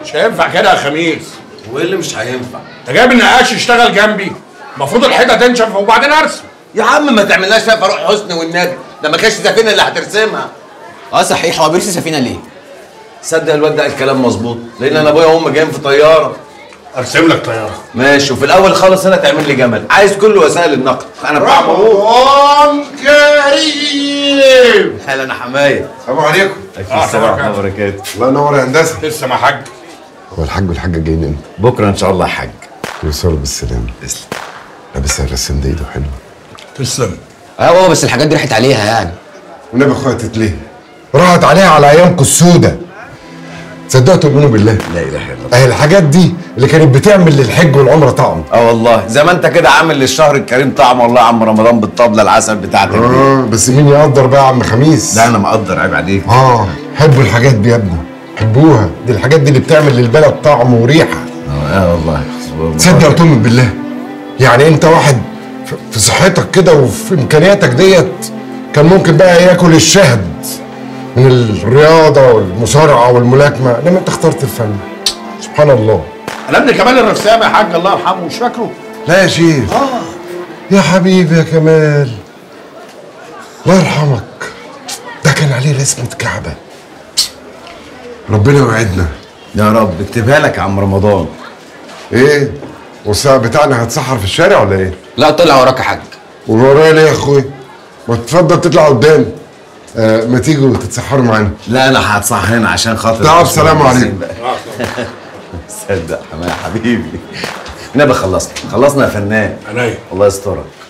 مش هينفع كده يا خميس وايه اللي مش هينفع انت جايب النقاش يشتغل جنبي المفروض الحيطه تنشف وبعدين ارسم يا عم ما تعملناش فيها فاروق حسني والنبي ده ما كانش سفينه اللي هترسمها اه صحيح هو بيرسي سفينه ليه؟ صدق الواد ده الكلام مظبوط لان انا ابويا وامي جايين في طياره ارسم لك طياره ماشي وفي الاول خالص هنا تعمل لي جمل عايز كل وسائل النقل انا بتاع مبروك رمضان كريم هلا انا حمايه السلام عليكم آه، السلام تمام. ورحمه وبركاته الله ينور يا هندسه لسه ما حاج هو الحاج والحاجه جايين امتى؟ بكره ان شاء الله يا حاج يوصلوا بالسلامه تسلم لا بس الرسام ده ايده حلوه تسلم اه بس الحاجات دي راحت عليها يعني والنبي اخويا تتليه راحت عليها على ايامكم السودة تصدقوا تؤمنوا بالله لا اله الا الله اهي الحاجات دي اللي كانت بتعمل للحج والعمره طعم اه والله زي ما انت كده عامل للشهر الكريم طعم والله يا عم رمضان بالطبله العسل بتاعتك دي اه بس مين يقدر بقى يا عم خميس لا انا مقدر عيب عليك اه حبوا الحاجات دي يا ابني حبوها دي الحاجات دي اللي بتعمل للبلد طعم وريحه اه آه والله تصدق وتؤمن بالله يعني انت واحد ف- في صحتك كده وفي امكانياتك ديت كان ممكن بقى ياكل الشهد من الرياضه والمصارعه والملاكمه انما انت اخترت الفن سبحان الله انا ابن كمال الرسام يا حاج الله يرحمه مش فاكره لا يا شيخ يا حبيبي يا كمال الله يرحمك ده كان عليه رسمة كعبة ربنا يوعدنا يا رب اكتبها لك يا عم رمضان ايه والساعة بتاعنا هتسحر في الشارع ولا ايه؟ لا طلع وراك يا حاج ورايا ليه يا اخويا؟ ما تتفضل تطلع قدام آه ما تيجوا تتسحروا معانا لا انا هتصح هنا عشان خاطر تعال، السلام عليكم. صدق حماية حبيبي نبي خلصنا خلصنا يا فنان عينيا الله يسترك